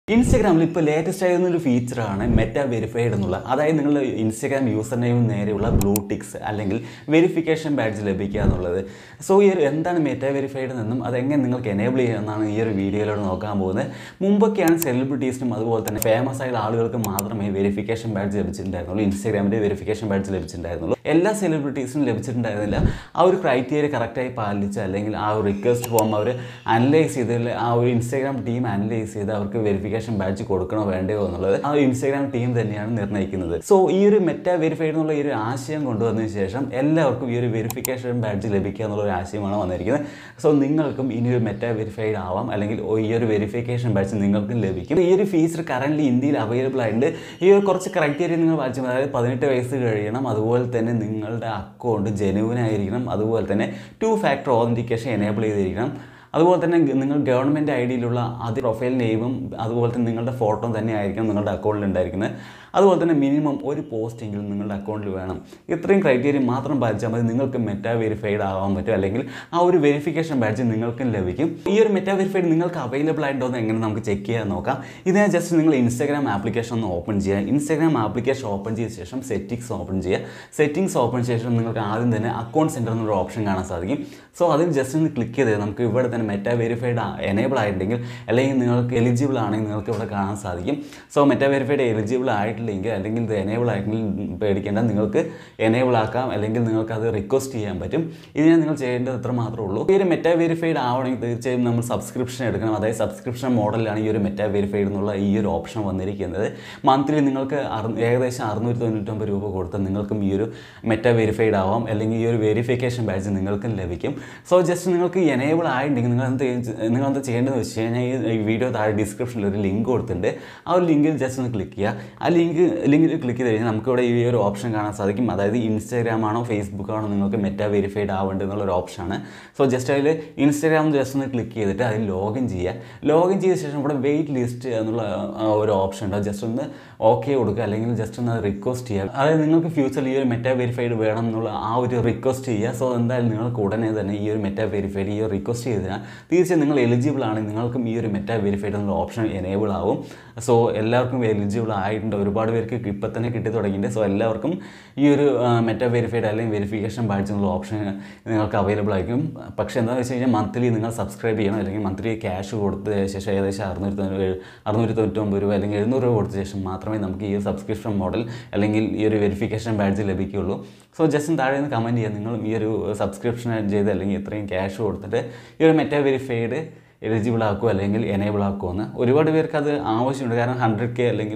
ഇൻസ്റ്റാഗ്രാമിൽ ഇപ്പോൾ ലേറ്റസ്റ്റ് ആയിരുന്ന ഒരു ഫീച്ചറാണ് മെറ്റ വെരിഫൈഡ് എന്നുള്ള അതായത് നിങ്ങളുടെ ഇൻസ്റ്റാഗ്രാം യൂസർ നെയിമിന് നേരെയുള്ള ബ്ലൂ ടിക്സ് അല്ലെങ്കിൽ വെരിഫിക്കേഷൻ ബാഡ്ജ് ലഭിക്കുക എന്നുള്ളത് സോ ഈ ഒരു എന്താണ് മെറ്റ വെരിഫൈഡ് എന്നും അതെങ്ങനെ നിങ്ങൾക്ക് എനേബിൾ ചെയ്യാമെന്നാണ് ഈ ഒരു വീഡിയോയിലൂടെ നോക്കാൻ പോകുന്നത് മുമ്പൊക്കെയാണ് സെലിബ്രിറ്റീസിനും അതുപോലെ തന്നെ ഫേമസ് ആയ ആളുകൾക്ക് മാത്രമേ വെരിഫിക്കേഷൻ ബാഡ്ജ് ലഭിച്ചിട്ടുണ്ടായിരുന്നുള്ളൂ ഇൻസ്റ്റാഗ്രാമിൻ്റെ വെരിഫിക്കേഷൻ ബാഡ്ജ് ലഭിച്ചിട്ടുണ്ടായിരുന്നുള്ളൂ എല്ലാ സെലിബ്രിറ്റീസിനും ലഭിച്ചിട്ടുണ്ടായിരുന്നില്ല ആ ഒരു ക്രൈറ്റീരിയ കറക്റ്റായി പാലിച്ച് അല്ലെങ്കിൽ ആ ഒരു റിക്വസ്റ്റ് ഫോം അവർ അനലൈസ് ചെയ്ത് ആ ഒരു ഇൻസ്റ്റാഗ്രാം ടീം അനലൈസ് ചെയ്ത് അവർക്ക് വെരിഫിക്കേഷൻ ബാഡ്ജ് കൊടുക്കണോ വേണ്ടയോ എന്നുള്ളത് ആ ഒരു ഇൻസ്റ്റാഗ്രാം ടീം തന്നെയാണ് നിർണ്ണയിക്കുന്നത് സോ ഈ ഒരു മെറ്റ വെരിഫൈഡ് എന്നുള്ള ഈ ഒരു ആശയം കൊണ്ടുവന്നതിന് ശേഷം എല്ലാവർക്കും ഈ ഒരു വെരിഫിക്കേഷൻ ബാഡ്ജ് ലഭിക്കുക എന്നുള്ള ഒരു ആശയമാണ് വന്നിരിക്കുന്നത് സോ നിങ്ങൾക്കും ഇനി ഒരു മെറ്റ വെരിഫൈഡ് ആവാം അല്ലെങ്കിൽ ഈ ഒരു വെരിഫിക്കേഷൻ ബാഡ്ജ് നിങ്ങൾക്കും ലഭിക്കും ഈ ഒരു ഫീച്ചർ കറന്റ് ഇന്ത്യയിൽ അവൈലബിൾ ആയിട്ടുണ്ട് ഈ ഒരു കുറച്ച് ക്രൈറ്റീരിയ നിങ്ങൾ വായിച്ചു അതായത് പതിനെട്ട് വയസ്സ് കഴിയണം അതുപോലെ തന്നെ നിങ്ങളുടെ അക്കൗണ്ട് ജെനുവിൻ ആയിരിക്കണം അതുപോലെ തന്നെ ടു ഫാക്ടർ ഓതൻറ്റിക്കേഷൻ എനേബിൾ ചെയ്തിരിക്കണം അതുപോലെ തന്നെ നിങ്ങൾ ഗവൺമെൻറ് ഐ ഡിയിലുള്ള അതേ പ്രൊഫൈൽ നെയിമും അതുപോലെ തന്നെ നിങ്ങളുടെ ഫോട്ടോ തന്നെ ആയിരിക്കണം നിങ്ങളുടെ അക്കൗണ്ടിൽ ഉണ്ടായിരിക്കുന്നത് അതുപോലെ തന്നെ മിനിമം ഒരു പോസ്റ്റെങ്കിലും നിങ്ങളുടെ അക്കൗണ്ടിൽ വേണം ഇത്രയും ക്രൈറ്റീരിയ മാത്രം പാലിച്ചാൽ മതി നിങ്ങൾക്ക് മെറ്റ വെരിഫൈഡ് ആവാൻ പറ്റും അല്ലെങ്കിൽ ആ ഒരു വെരിഫിക്കേഷൻ ബാഡ്ജ് നിങ്ങൾക്കും ലഭിക്കും ഈ ഒരു മെറ്റ വെരിഫൈഡ് നിങ്ങൾക്ക് അവൈലബിൾ ആയിട്ടുണ്ടോ എന്ന് എങ്ങനെ നമുക്ക് ചെക്ക് ചെയ്യാൻ നോക്കാം ഇതിനെ ജസ്റ്റ് നിങ്ങൾ ഇൻസ്റ്റാഗ്രാം ആപ്ലിക്കേഷൻ ഒന്ന് ഓപ്പൺ ചെയ്യുക ഇൻസ്റ്റാഗ്രാം ആപ്ലിക്കേഷൻ ഓപ്പൺ ചെയ്ത ശേഷം സെറ്റിങ്സ് ഓപ്പൺ ചെയ്യുക സെറ്റിങ്സ് ഓപ്പൺ ചെയ്ത ശേഷം നിങ്ങൾക്ക് ആദ്യം തന്നെ അക്കൗണ്ട് സെൻറ്റർ എന്നൊരു ഓപ്ഷൻ കാണാൻ സാധിക്കും സോ അതിൽ ജസ്റ്റ് ഒന്ന് ക്ലിക്ക് ചെയ്ത് നമുക്ക് ഇവിടെ തന്നെ മെറ്റ വെരിഫൈഡ് എനേബിൾ ആയിട്ടുണ്ടെങ്കിൽ അല്ലെങ്കിൽ നിങ്ങൾക്ക് എലിജിബിൾ ആണെങ്കിൽ നിങ്ങൾക്ക് ഇവിടെ കാണാൻ സാധിക്കും സോ മെറ്റ വെരിഫൈഡ് എലിജിബിൾ ആയിട്ടില്ലെങ്കിൽ അല്ലെങ്കിൽ ഇത് എനേബിൾ ആയിട്ടെങ്കിൽ പേടിക്കേണ്ട നിങ്ങൾക്ക് എനേബിൾ ആക്കാം അല്ലെങ്കിൽ നിങ്ങൾക്ക് അത് റിക്വസ്റ്റ് ചെയ്യാൻ പറ്റും ഇതിനെ നിങ്ങൾ ചെയ്യേണ്ടത് ഇത്ര മാത്രമേ ഉള്ളൂ ഈ ഒരു മെറ്റ വെരിഫൈഡ് ആവണമെങ്കിൽ തീർച്ചയായും നമ്മൾ സബ്സ്ക്രിപ്ഷൻ എടുക്കണം അതായത് സബ്സ്ക്രിപ്ഷൻ മോഡലാണ് ഈ ഒരു മെറ്റ വെരിഫൈഡ് എന്നുള്ള ഈ ഒരു ഓപ്ഷൻ വന്നിരിക്കുന്നത് മന്ത്ലി നിങ്ങൾക്ക് അറു ഏകദേശം അറുന്നൂറ്റി തൊണ്ണൂറ്റൊമ്പത് രൂപ കൊടുത്താൽ നിങ്ങൾക്കും ഈ ഒരു മെറ്റ വെരിഫൈഡ് ആവാം അല്ലെങ്കിൽ ഈ ഒരു വെരിഫിക്കേഷൻ ബാഡ്ജ് നിങ്ങൾക്കും ലഭിക്കും സോ ജസ്റ്റ് നിങ്ങൾക്ക് എനേബിൾ ആയിട്ടുണ്ടെങ്കിൽ നിങ്ങൾ എന്ത് നിങ്ങൾ എന്ത് ചെയ്യേണ്ടതെന്ന് വെച്ച് കഴിഞ്ഞാൽ ഈ വീഡിയോ താഴെ ഡിസ്ക്രിപ്ഷനിൽ ഒരു ലിങ്ക് കൊടുത്തിട്ടുണ്ട് ആ ഒരു ലിങ്കിൽ ജസ്റ്റ് ഒന്ന് ക്ലിക്ക് ചെയ്യുക ആ ലിങ്ക് ലിങ്കിൽ ക്ലിക്ക് ചെയ്ത് കഴിഞ്ഞാൽ നമുക്കിവിടെ ഈ ഒരു ഓപ്ഷൻ കാണാൻ സാധിക്കും അതായത് ഇൻസ്റ്റാഗ്രാം ആണോ ഫേസ്ബുക്ക് ആണോ നിങ്ങൾക്ക് മെറ്റ വെരിഫൈഡ് ആവേണ്ടത് എന്നുള്ള ഒരു ഓപ്ഷനാണ് സോ ജസ്റ്റ് അതിൽ ഇൻസ്റ്റാഗ്രാം ജസ്റ്റ് ഒന്ന് ക്ലിക്ക് ചെയ്തിട്ട് അതിൽ ലോഗിൻ ചെയ്യുക ലോഗിൻ ചെയ്ത ശേഷം ഇവിടെ വെയിറ്റ് ലിസ്റ്റ് എന്നുള്ള ആ, ഒരു ഓപ്ഷൻ ഉണ്ട് ജസ്റ്റ് ഒന്ന് ഓക്കെ കൊടുക്കുക അല്ലെങ്കിൽ ജസ്റ്റ് ഒന്ന് റിക്വസ്റ്റ് ചെയ്യുക അതായത് നിങ്ങൾക്ക് ഫ്യൂച്ചറിൽ ഈ ഒരു മെറ്റ വെരിഫൈഡ് വേണം എന്നുള്ള ആ ഒരു റിക്വസ്റ്റ് ചെയ്യുക സോ എന്തായാലും നിങ്ങൾക്ക് ഉടനെ തന്നെ ഈ ഒരു മെറ്റ വെരിഫൈഡ് ഈ ഒരു റിക്വസ്റ്റ് ചെയ്താൽ തീർച്ചയായും നിങ്ങൾ എലിജിബിൾ ആണ് നിങ്ങൾക്കും ഈ ഒരു മെറ്റ വെരിഫൈഡ് എന്നുള്ള ഓപ്ഷൻ എനേബിൾ ആവും സോ എല്ലാവർക്കും എലിജിബിൾ ആയിട്ടുണ്ട് ഒരുപാട് പേർക്ക് ഇപ്പം തന്നെ കിട്ടി തുടങ്ങിയിട്ടുണ്ട് സോ എല്ലാവർക്കും ഈ ഒരു മെറ്റ വെരിഫൈഡ് അല്ലെങ്കിൽ വെരിഫിക്കേഷൻ ബാഡ്ജ് എന്നുള്ള ഓപ്ഷൻ നിങ്ങൾക്ക് അവൈലബിൾ ആയിരിക്കും പക്ഷേ എന്താണെന്ന് വെച്ച് കഴിഞ്ഞാൽ മന്ത്ലി നിങ്ങൾ സബ്സ്ക്രൈബ് ചെയ്യണം അല്ലെങ്കിൽ മന്ത്ലി ക്യാഷ് കൊടുത്ത ശേഷം ഏകദേശം അറുന്നൂറ്റി തൊണ്ണൂറ് അറുന്നൂറ്റി തൊണ്ണൂറ്റൊമ്പത് രൂപ അല്ലെങ്കിൽ എഴുന്നൂറ് രൂപ കൊടുത്ത ശേഷം മാത്രമേ നമുക്ക് ഈ ഒരു സബ്സ്ക്രിപ്ഷൻ മോഡൽ അല്ലെങ്കിൽ ഈ ഒരു വെരിഫിക്കേഷൻ ബാഡ്ജ് ലഭിക്കുകയുള്ളൂ സോ ജസ്റ്റ് താഴെ നിന്ന് കമൻറ്റ് ചെയ്യുക നിങ്ങൾ ഈ ഒരു സബ്സ്ക്രിപ്ഷൻ ചെയ്ത് അല്ലെങ്കിൽ ഇത്രയും ക്യാഷ് കൊടുത്തിട്ട് ഈ ഒരു മെറ്റ വെരിഫൈഡ് എലിജിബിൾ ആക്കുമോ അല്ലെങ്കിൽ എനേബിൾ ആക്കുമെന്ന് ഒരുപാട് പേർക്ക് അത് ആവശ്യമുണ്ട് കാരണം ഹൺഡ്രഡ് കെ അല്ലെങ്കിൽ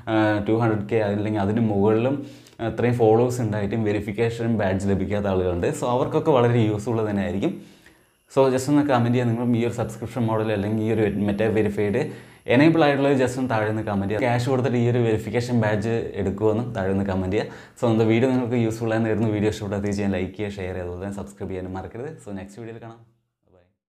ടു ഹൺഡ്രഡ് കെ അല്ലെങ്കിൽ അതിന് മുകളിലും അത്രയും ഫോളോവേഴ്സ് ഉണ്ടായിട്ടും വെരിഫിക്കേഷൻ ബാഡ്ജ് ലഭിക്കാത്ത ആളുകളുണ്ട് സോ അവർക്കൊക്കെ വളരെ യൂസ്ഫുൾ തന്നെ ആയിരിക്കും സോ ജസ്റ്റ് ഒന്ന് കമൻറ്റ് ചെയ്യുക നിങ്ങളും ഈ ഒരു സബ്സ്ക്രിപ്ഷൻ മോഡൽ അല്ലെങ്കിൽ ഈ ഒരു മെറ്റ വെരിഫൈഡ് എനേബിൾ ആയിട്ടുള്ളത് ജസ്റ്റ് ഒന്ന് താഴെ നിന്ന് കമൻറ്റ് ചെയ്യുക ക്യാഷ് കൊടുത്തിട്ട് ഈ ഒരു വെരിഫിക്കേഷൻ ബാഡ്ജ് എടുക്കുമെന്ന് താഴെ നിന്ന് കമൻറ്റ് ചെയ്യുക സോ എന്താ വീഡിയോ നിങ്ങൾക്ക് യൂസ്ഫുൾ ആയിരുന്നു വീഡിയോ ഇഷ്ടപ്പെട്ടാൽ തീർച്ചയായും ലൈക്ക് ചെയ്യുക ഷെയർ ചെയ്യുക അതുപോലെ തന്നെ സബ്സ്ക്രൈബ് ചെയ്യാനും മറക്കരുത് സോ നെക്സ്റ്റ് വീഡിയോയിൽ കാണാം